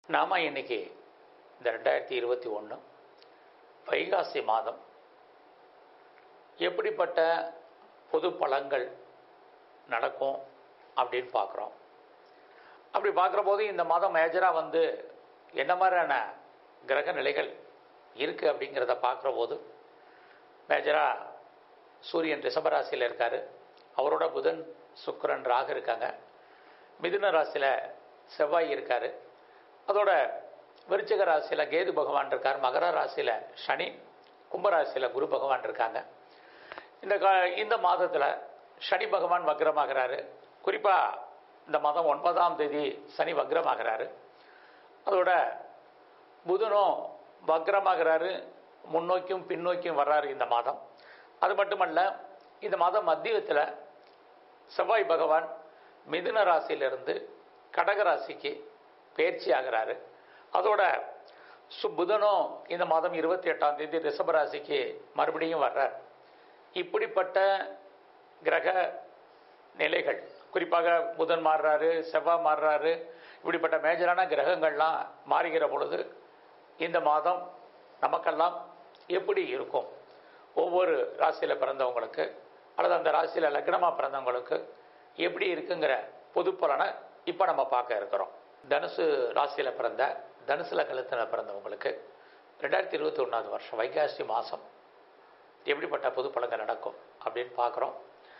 நாம் இன்னைக்கு இந்த ரெண்டாயிரத்தி இருபத்தி ஒன்று வைகாசி மாதம் எப்படிப்பட்ட பொது பலன்கள் நடக்கும் அப்படின்னு பார்க்குறோம் அப்படி பார்க்குற போது இந்த மாதம் மேஜராக வந்து என்ன மாதிரியான கிரக நிலைகள் இருக்குது அப்படிங்கிறத பார்க்குற போது மேஜராக சூரியன் ரிஷபராசியில் இருக்கார் அவரோட புதன் சுக்கிரன் ராகு இருக்காங்க மிதுன ராசியில் செவ்வாய் இருக்கார் அதோட விருச்சிக ராசியில் கேது பகவான் இருக்கார் மகர ராசியில் சனி கும்பராசியில் குரு பகவான் இருக்காங்க இந்த கா இந்த மாதத்தில் சனி பகவான் வக்ரமாகிறாரு குறிப்பாக இந்த மாதம் ஒன்பதாம் தேதி சனி வக்ரமாகிறாரு அதோட புதனும் வக்ரமாகிறாரு முன்னோக்கியும் பின்னோக்கியும் வர்றாரு இந்த மாதம் அது மட்டுமல்ல இந்த மாதம் மத்தியத்தில் செவ்வாய் பகவான் மிதுன ராசியிலிருந்து கடக ராசிக்கு பயிற்சி ஆகிறாரு அதோட சு புதனும் இந்த மாதம் இருபத்தி எட்டாம் தேதி ரிஷப ராசிக்கு மறுபடியும் வர்றார் இப்படிப்பட்ட கிரக நிலைகள் குறிப்பாக புதன் மாறுறாரு செவ்வாய் மாறுறாரு இப்படிப்பட்ட மேஜரான கிரகங்கள்லாம் மாறுகிற பொழுது இந்த மாதம் நமக்கெல்லாம் எப்படி இருக்கும் ஒவ்வொரு ராசியில் பிறந்தவங்களுக்கு அல்லது அந்த ராசியில் லக்னமாக பிறந்தவங்களுக்கு எப்படி இருக்குங்கிற பொது பலனை இப்போ நம்ம பார்க்க இருக்கிறோம் தனுசு ராசியில் பிறந்த தனுசு லக்னத்தில் பிறந்தவங்களுக்கு ரெண்டாயிரத்தி இருபத்தி ஒன்றாவது வருஷம் வைகாசி மாதம் எப்படிப்பட்ட பொது பலன்கள் நடக்கும் அப்படின்னு பார்க்குறோம்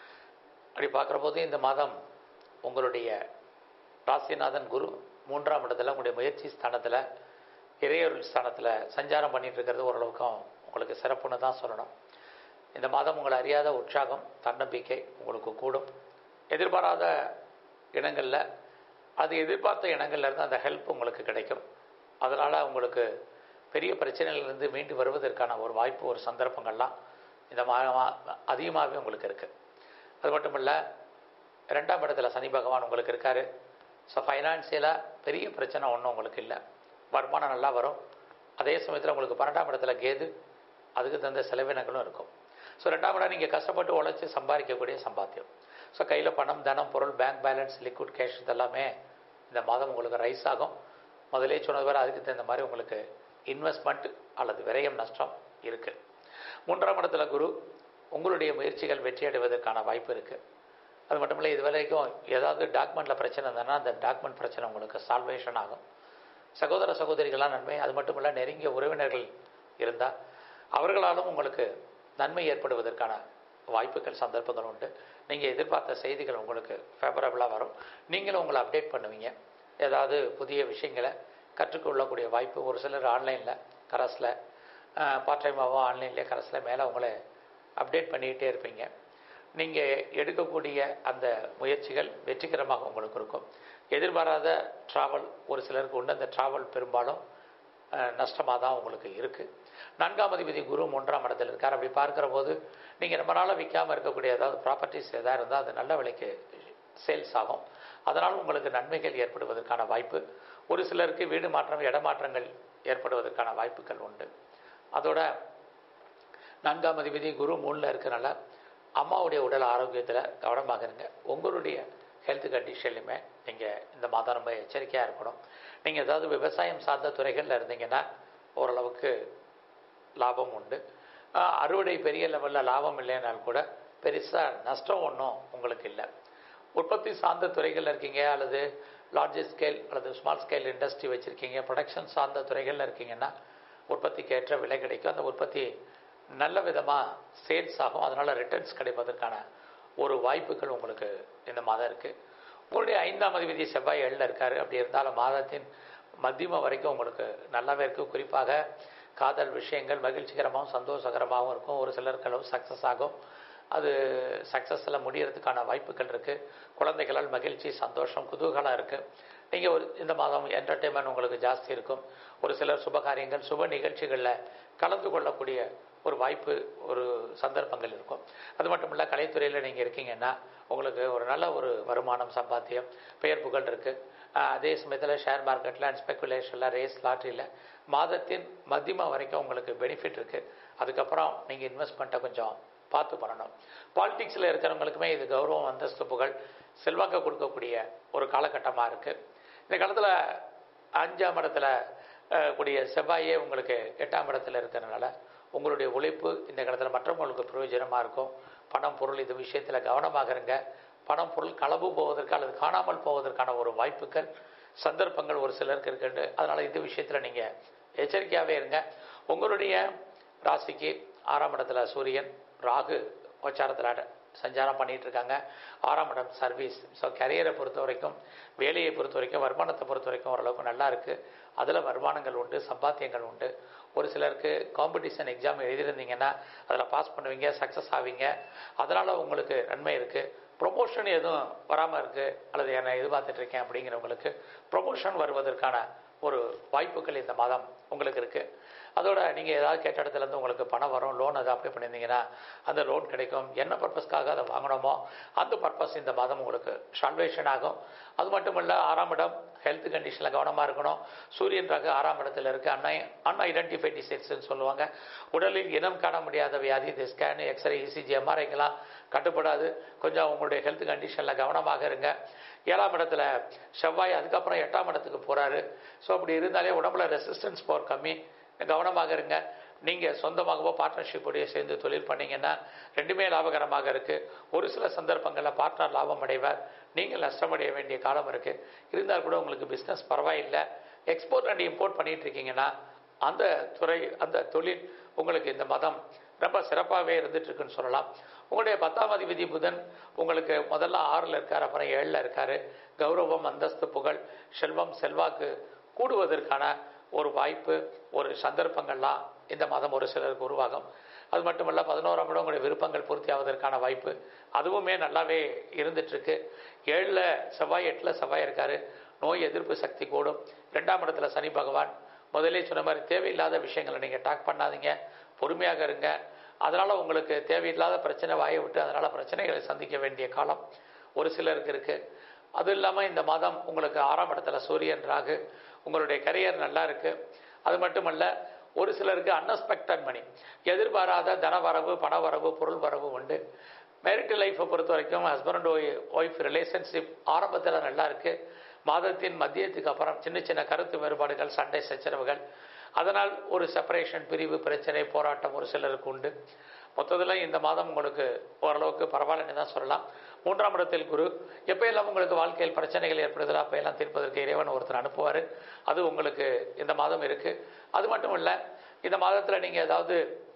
அப்படி பார்க்குற போது இந்த மாதம் உங்களுடைய ராசிநாதன் குரு மூன்றாம் இடத்துல உங்களுடைய முயற்சி ஸ்தானத்தில் இறையொருள் ஸ்தானத்தில் சஞ்சாரம் பண்ணிட்டு இருக்கிறது ஓரளவுக்கும் உங்களுக்கு சிறப்புன்னு தான் சொல்லணும் இந்த மாதம் உங்களை அறியாத உற்சாகம் தன்னம்பிக்கை உங்களுக்கு கூடும் எதிர்பாராத இடங்களில் அது எதிர்பார்த்த இடங்கள்ல இருந்து அந்த ஹெல்ப் உங்களுக்கு கிடைக்கும் அதனால் உங்களுக்கு பெரிய பிரச்சனையிலிருந்து மீண்டு வருவதற்கான ஒரு வாய்ப்பு ஒரு சந்தர்ப்பங்கள்லாம் இந்த மாதமாக அதிகமாகவே உங்களுக்கு இருக்குது அது மட்டும் இல்லை ரெண்டாம் இடத்துல சனி பகவான் உங்களுக்கு இருக்கார் ஸோ ஃபைனான்சியலாக பெரிய பிரச்சனை ஒன்றும் உங்களுக்கு இல்லை வருமானம் நல்லா வரும் அதே சமயத்தில் உங்களுக்கு பன்னெண்டாம் இடத்துல கேது அதுக்கு தகுந்த செலவினங்களும் இருக்கும் ஸோ ரெண்டாம் இடம் நீங்கள் கஷ்டப்பட்டு உழைச்சி சம்பாதிக்கக்கூடிய சம்பாத்தியம் ஸோ கையில் பணம் தனம் பொருள் பேங்க் பேலன்ஸ் லிக்விட் கேஷ் இதெல்லாமே இந்த மாதம் உங்களுக்கு ரைஸ் ஆகும் முதலே சொன்னது வரை அதுக்கு தகுந்த மாதிரி உங்களுக்கு இன்வெஸ்ட்மெண்ட் அல்லது விரயம் நஷ்டம் இருக்குது மூன்றாம் இடத்துல குரு உங்களுடைய முயற்சிகள் வெற்றி அடைவதற்கான வாய்ப்பு இருக்குது அது மட்டும் இல்லை இது வரைக்கும் ஏதாவது டாக்குமெண்ட்டில் பிரச்சனை இருந்ததுன்னா அந்த டாக்குமெண்ட் பிரச்சனை உங்களுக்கு சால்வேஷன் ஆகும் சகோதர சகோதரிகளாம் நன்மை அது மட்டும் இல்லை நெருங்கிய உறவினர்கள் இருந்தால் அவர்களாலும் உங்களுக்கு நன்மை ஏற்படுவதற்கான வாய்ப்புகள் சந்தர்ப்பங்கள் உண்டு நீங்கள் எதிர்பார்த்த செய்திகள் உங்களுக்கு ஃபேவரபுளாக வரும் நீங்களும் உங்களை அப்டேட் பண்ணுவீங்க ஏதாவது புதிய விஷயங்களை கற்றுக்கொள்ளக்கூடிய வாய்ப்பு ஒரு சிலர் ஆன்லைனில் கரஸில் பார்ட் டைமாகவோ ஆன்லைன்லேயே கரஸில் மேலே உங்களை அப்டேட் பண்ணிக்கிட்டே இருப்பீங்க நீங்கள் எடுக்கக்கூடிய அந்த முயற்சிகள் வெற்றிகரமாக உங்களுக்கு இருக்கும் எதிர்பாராத ட்ராவல் ஒரு சிலருக்கு உண்டு அந்த ட்ராவல் பெரும்பாலும் நஷ்டமாக தான் உங்களுக்கு இருக்குது நான்காம் அதிபதி குரு மூன்றாம் இடத்துல இருக்கார் அப்படி பார்க்குற போது நீங்கள் ரொம்ப நாளாக விற்காமல் இருக்கக்கூடிய ஏதாவது ப்ராப்பர்ட்டிஸ் எதாவது இருந்தால் அது நல்ல விலைக்கு சேல்ஸ் ஆகும் அதனால் உங்களுக்கு நன்மைகள் ஏற்படுவதற்கான வாய்ப்பு ஒரு சிலருக்கு வீடு மாற்றம் இடமாற்றங்கள் ஏற்படுவதற்கான வாய்ப்புகள் உண்டு அதோட நான்காம் அதிபதி குரு மூணில் இருக்கிறனால அம்மாவுடைய உடல் ஆரோக்கியத்தில் கவனமாக இருங்க உங்களுடைய ஹெல்த் கண்டிஷன்லையுமே நீங்கள் இந்த மாதம் ரொம்ப எச்சரிக்கையாக இருக்கணும் நீங்கள் ஏதாவது விவசாயம் சார்ந்த துறைகளில் இருந்தீங்கன்னா ஓரளவுக்கு லாபம் உண்டு அறுவடை பெரிய லெவலில் லாபம் இல்லைனால் கூட பெருசாக நஷ்டம் ஒன்றும் உங்களுக்கு இல்லை உற்பத்தி சார்ந்த துறைகளில் இருக்கீங்க அல்லது லார்ஜ் ஸ்கேல் அல்லது ஸ்மால் ஸ்கேல் இண்டஸ்ட்ரி வச்சுருக்கீங்க ப்ரொடக்ஷன் சார்ந்த துறைகளில் இருக்கீங்கன்னா உற்பத்திக்கு ஏற்ற விலை கிடைக்கும் அந்த உற்பத்தி நல்ல விதமாக சேல்ஸ் ஆகும் அதனால் ரிட்டர்ன்ஸ் கிடைப்பதற்கான ஒரு வாய்ப்புகள் உங்களுக்கு இந்த மாதம் இருக்குது உங்களுடைய ஐந்தாம் அதிபதி செவ்வாய் எழில் இருக்கார் அப்படி இருந்தாலும் மாதத்தின் மத்தியம வரைக்கும் உங்களுக்கு நல்லாவே இருக்குது குறிப்பாக காதல் விஷயங்கள் மகிழ்ச்சிகரமாகவும் சந்தோஷகரமாகவும் இருக்கும் ஒரு சிலருக்கு அளவு சக்ஸஸ் ஆகும் அது சக்ஸஸில் முடியறதுக்கான வாய்ப்புகள் இருக்குது குழந்தைகளால் மகிழ்ச்சி சந்தோஷம் குதூகலம் இருக்குது நீங்கள் ஒரு இந்த மாதம் என்டர்டெயின்மெண்ட் உங்களுக்கு ஜாஸ்தி இருக்கும் ஒரு சிலர் சுபகாரியங்கள் சுப நிகழ்ச்சிகளில் கலந்து கொள்ளக்கூடிய ஒரு வாய்ப்பு ஒரு சந்தர்ப்பங்கள் இருக்கும் அது மட்டும் இல்லை கலைத்துறையில் நீங்கள் இருக்கீங்கன்னா உங்களுக்கு ஒரு நல்ல ஒரு வருமானம் சம்பாத்தியம் பெயர் புகழ் இருக்குது அதே சமயத்தில் ஷேர் மார்க்கெட்டில் அண்ட் ஸ்பெக்குலேஷனில் ரேஸ் லாட்ரியில் மாதத்தின் மத்தியமாக வரைக்கும் உங்களுக்கு பெனிஃபிட் இருக்குது அதுக்கப்புறம் நீங்கள் இன்வெஸ்ட்மெண்ட்டை கொஞ்சம் பார்த்து பண்ணணும் பாலிடிக்ஸில் இருக்கிறவங்களுக்குமே இது கௌரவம் அந்தஸ்து புகழ் செல்வாக்க கொடுக்கக்கூடிய ஒரு காலகட்டமாக இருக்குது இந்த காலத்தில் அஞ்சாம் இடத்துல அஹ், கூடிய செவ்வாயே உங்களுக்கு எட்டாம் இடத்துல இருக்கிறதுனால உங்களுடைய உழைப்பு இந்த இடத்துல மற்றவங்களுக்கு பிரயோஜனமாக இருக்கும் பணம் பொருள் இது விஷயத்தில் கவனமாக இருங்க பணம் பொருள் களவு போவதற்கு அல்லது காணாமல் போவதற்கான ஒரு வாய்ப்புகள் சந்தர்ப்பங்கள் ஒரு சிலருக்கு இருக்குண்டு அதனால் இந்த விஷயத்தில் நீங்கள் எச்சரிக்கையாகவே இருங்க உங்களுடைய ராசிக்கு ஆறாம் இடத்துல சூரியன் ராகு கோச்சாரத்தில் சஞ்சாரம் பண்ணிட்டு இருக்காங்க ஆறாம் இடம் சர்வீஸ் ஸோ கரியரை பொறுத்த வரைக்கும் வேலையை பொறுத்த வரைக்கும் வருமானத்தை பொறுத்த வரைக்கும் ஓரளவுக்கு நல்லா இருக்கு அதில் வருமானங்கள் உண்டு சம்பாத்தியங்கள் உண்டு ஒரு சிலருக்கு காம்படிஷன் எக்ஸாம் எழுதியிருந்தீங்கன்னா அதில் பாஸ் பண்ணுவீங்க சக்ஸஸ் ஆவீங்க அதனால் உங்களுக்கு நன்மை இருக்குது ப்ரொமோஷன் எதுவும் வராமல் இருக்குது அல்லது என்ன எதிர்பார்த்துட்டு இருக்கேன் அப்படிங்கிறவங்களுக்கு ப்ரொமோஷன் வருவதற்கான ஒரு வாய்ப்புகள் இந்த மாதம் உங்களுக்கு இருக்குது அதோட நீங்கள் ஏதாவது கேட்ட இடத்துல இருந்து உங்களுக்கு பணம் வரும் லோன் அதை அப்ளை பண்ணியிருந்தீங்கன்னா அந்த லோன் கிடைக்கும் என்ன பர்பஸ்க்காக அதை வாங்கணுமோ அந்த பர்பஸ் இந்த மாதம் உங்களுக்கு சால்வேஷன் ஆகும் அது மட்டும் இல்லை ஆறாம் இடம் ஹெல்த் கண்டிஷனில் கவனமாக இருக்கணும் சூரியன் ரக ஆறாம் இடத்துல இருக்குது அன்னை அன்ஐடென்டிஃபைட் டிசீஸ்ன்னு சொல்லுவாங்க உடலில் இனம் காண முடியாத வியாதி இது ஸ்கேனு எக்ஸ்ரே இசிஜி எம்ஆர்ஐக்கெல்லாம் கட்டுப்படாது கொஞ்சம் உங்களுடைய ஹெல்த் கண்டிஷனில் கவனமாக இருங்க ஏழாம் இடத்துல செவ்வாய் அதுக்கப்புறம் எட்டாம் இடத்துக்கு போகிறாரு ஸோ அப்படி இருந்தாலே உடம்புல ரெசிஸ்டன்ஸ் பவர் கம்மி கவனமாக இருங்க நீங்கள் சொந்தமாகவோ பார்ட்னர்ஷிப்போடைய சேர்ந்து தொழில் பண்ணீங்கன்னா ரெண்டுமே லாபகரமாக இருக்குது ஒரு சில சந்தர்ப்பங்களில் பார்ட்னர் லாபம் அடைவார் நீங்கள் நஷ்டமடைய வேண்டிய காலம் இருக்குது இருந்தால் கூட உங்களுக்கு பிஸ்னஸ் பரவாயில்லை எக்ஸ்போர்ட் அண்ட் இம்போர்ட் பண்ணிட்டு இருக்கீங்கன்னா அந்த துறை அந்த தொழில் உங்களுக்கு இந்த மதம் ரொம்ப சிறப்பாகவே இருந்துட்டு இருக்குன்னு சொல்லலாம் உங்களுடைய பத்தாம் அதிபதி புதன் உங்களுக்கு முதல்ல ஆறில் இருக்கார் அப்புறம் ஏழில் இருக்காரு கௌரவம் அந்தஸ்து புகழ் செல்வம் செல்வாக்கு கூடுவதற்கான ஒரு வாய்ப்பு ஒரு சந்தர்ப்பங்கள்லாம் இந்த மாதம் ஒரு சிலருக்கு உருவாகும் அது மட்டுமல்ல பதினோராம் இடம் உங்களுடைய விருப்பங்கள் பூர்த்தி ஆவதற்கான வாய்ப்பு அதுவுமே நல்லாவே இருந்துட்டுருக்கு ஏழில் செவ்வாய் எட்டில் செவ்வாய் இருக்காரு நோய் எதிர்ப்பு சக்தி கூடும் ரெண்டாம் இடத்துல சனி பகவான் முதலே சொன்ன மாதிரி தேவையில்லாத விஷயங்களை நீங்கள் டாக் பண்ணாதீங்க பொறுமையாக இருங்க அதனால் உங்களுக்கு தேவையில்லாத பிரச்சனை வாயை விட்டு அதனால் பிரச்சனைகளை சந்திக்க வேண்டிய காலம் ஒரு சிலருக்கு இருக்குது அது இல்லாமல் இந்த மாதம் உங்களுக்கு ஆறாம் இடத்துல சூரியன் ராகு உங்களுடைய கரியர் நல்லா இருக்கு அது மட்டுமல்ல ஒரு சிலருக்கு அன்எக்ஸ்பெக்டட் மணி எதிர்பாராத தனவரவு பணவரவு பொருள் வரவு உண்டு மேரிட்டல் லைஃப்பை பொறுத்த வரைக்கும் ஹஸ்பண்ட் ஒய்ஃப் ரிலேஷன்ஷிப் ஆரம்பத்தில் நல்லா இருக்கு மாதத்தின் மத்தியத்துக்கு அப்புறம் சின்ன சின்ன கருத்து வேறுபாடுகள் சண்டை சச்சரவுகள் அதனால் ஒரு செப்பரேஷன் பிரிவு பிரச்சனை போராட்டம் ஒரு சிலருக்கு உண்டு மொத்தத்தில் இந்த மாதம் உங்களுக்கு ஓரளவுக்கு பரவாயில்லன்னு தான் சொல்லலாம் மூன்றாம் இடத்தில் குரு எப்போயெல்லாம் உங்களுக்கு வாழ்க்கையில் பிரச்சனைகள் ஏற்படுதோ அப்போயெல்லாம் தீர்ப்பதற்கு இறைவன் ஒருத்தர் அனுப்புவார் அது உங்களுக்கு இந்த மாதம் இருக்குது அது மட்டும் இல்லை இந்த மாதத்தில் நீங்கள் ஏதாவது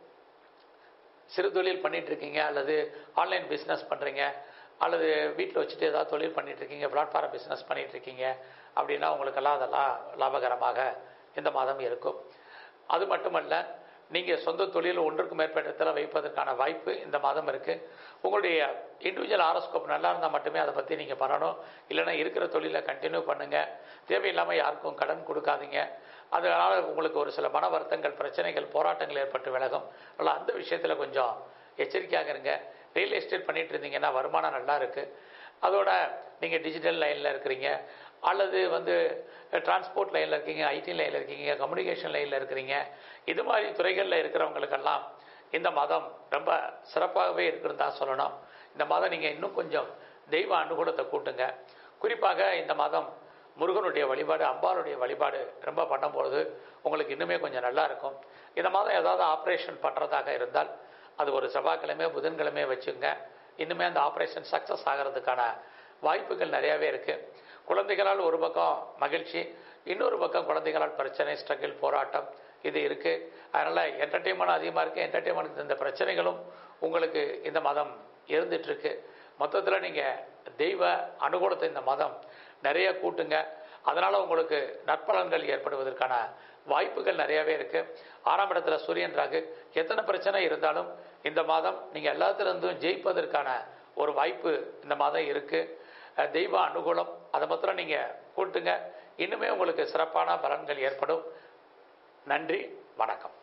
சிறு தொழில் பண்ணிட்டு இருக்கீங்க அல்லது ஆன்லைன் பிஸ்னஸ் பண்ணுறீங்க அல்லது வீட்டில் வச்சுட்டு ஏதாவது தொழில் பண்ணிட்டு இருக்கீங்க பிளாட்ஃபார்ம் பிஸ்னஸ் பண்ணிட்டு இருக்கீங்க அப்படின்னா உங்களுக்கெல்லாம் அதெல்லாம் லாபகரமாக இந்த மாதம் இருக்கும் அது மட்டுமல்ல நீங்கள் சொந்த தொழில் ஒன்றுக்கு மேற்பட்ட இடத்துல வைப்பதற்கான வாய்ப்பு இந்த மாதம் இருக்குது உங்களுடைய இண்டிவிஜுவல் ஆரோஸ்கோப் நல்லா இருந்தால் மட்டுமே அதை பற்றி நீங்கள் பண்ணணும் இல்லைன்னா இருக்கிற தொழிலை கண்டினியூ பண்ணுங்கள் தேவையில்லாமல் யாருக்கும் கடன் கொடுக்காதீங்க அதனால் உங்களுக்கு ஒரு சில மன வருத்தங்கள் பிரச்சனைகள் போராட்டங்கள் ஏற்பட்டு விலகும் அதனால் அந்த விஷயத்தில் கொஞ்சம் எச்சரிக்கையாக இருங்க ரியல் எஸ்டேட் பண்ணிட்டு இருந்தீங்கன்னா வருமானம் நல்லா இருக்குது அதோட நீங்கள் டிஜிட்டல் லைனில் இருக்கிறீங்க அல்லது வந்து டிரான்ஸ்போர்ட் லைனில் இருக்கீங்க ஐடி லைனில் இருக்கீங்க கம்யூனிகேஷன் லைனில் இருக்கிறீங்க இது மாதிரி துறைகளில் இருக்கிறவங்களுக்கெல்லாம் இந்த மாதம் ரொம்ப சிறப்பாகவே இருக்குன்னு தான் சொல்லணும் இந்த மாதம் நீங்கள் இன்னும் கொஞ்சம் தெய்வ அனுகூலத்தை கூட்டுங்க குறிப்பாக இந்த மாதம் முருகனுடைய வழிபாடு அம்பாளுடைய வழிபாடு ரொம்ப பண்ணும்பொழுது உங்களுக்கு இன்னுமே கொஞ்சம் நல்லா இருக்கும் இந்த மாதம் ஏதாவது ஆப்ரேஷன் பண்ணுறதாக இருந்தால் அது ஒரு செவ்வாய்க்கிழமை புதன்கிழமை வச்சுங்க இன்னுமே அந்த ஆப்ரேஷன் சக்ஸஸ் ஆகிறதுக்கான வாய்ப்புகள் நிறையாவே இருக்குது குழந்தைகளால் ஒரு பக்கம் மகிழ்ச்சி இன்னொரு பக்கம் குழந்தைகளால் பிரச்சனை ஸ்ட்ரகிள் போராட்டம் இது இருக்குது அதனால் என்டர்டெயின்மெண்ட் அதிகமாக இருக்குது என்டர்டெயின்மெண்ட் இந்த பிரச்சனைகளும் உங்களுக்கு இந்த மாதம் இருந்துகிட்ருக்கு மொத்தத்தில் நீங்கள் தெய்வ அனுகூலத்தை இந்த மாதம் நிறைய கூட்டுங்க அதனால் உங்களுக்கு நற்பலன்கள் ஏற்படுவதற்கான வாய்ப்புகள் நிறையாவே இருக்குது ஆறாம் இடத்துல சூரியன் ராகு எத்தனை பிரச்சனை இருந்தாலும் இந்த மாதம் நீங்கள் எல்லாத்துலேருந்தும் ஜெயிப்பதற்கான ஒரு வாய்ப்பு இந்த மாதம் இருக்குது தெய்வ அனுகூலம் அதை மாத்திரம் நீங்கள் கூட்டுங்க இன்னுமே உங்களுக்கு சிறப்பான பலன்கள் ஏற்படும் நன்றி வணக்கம்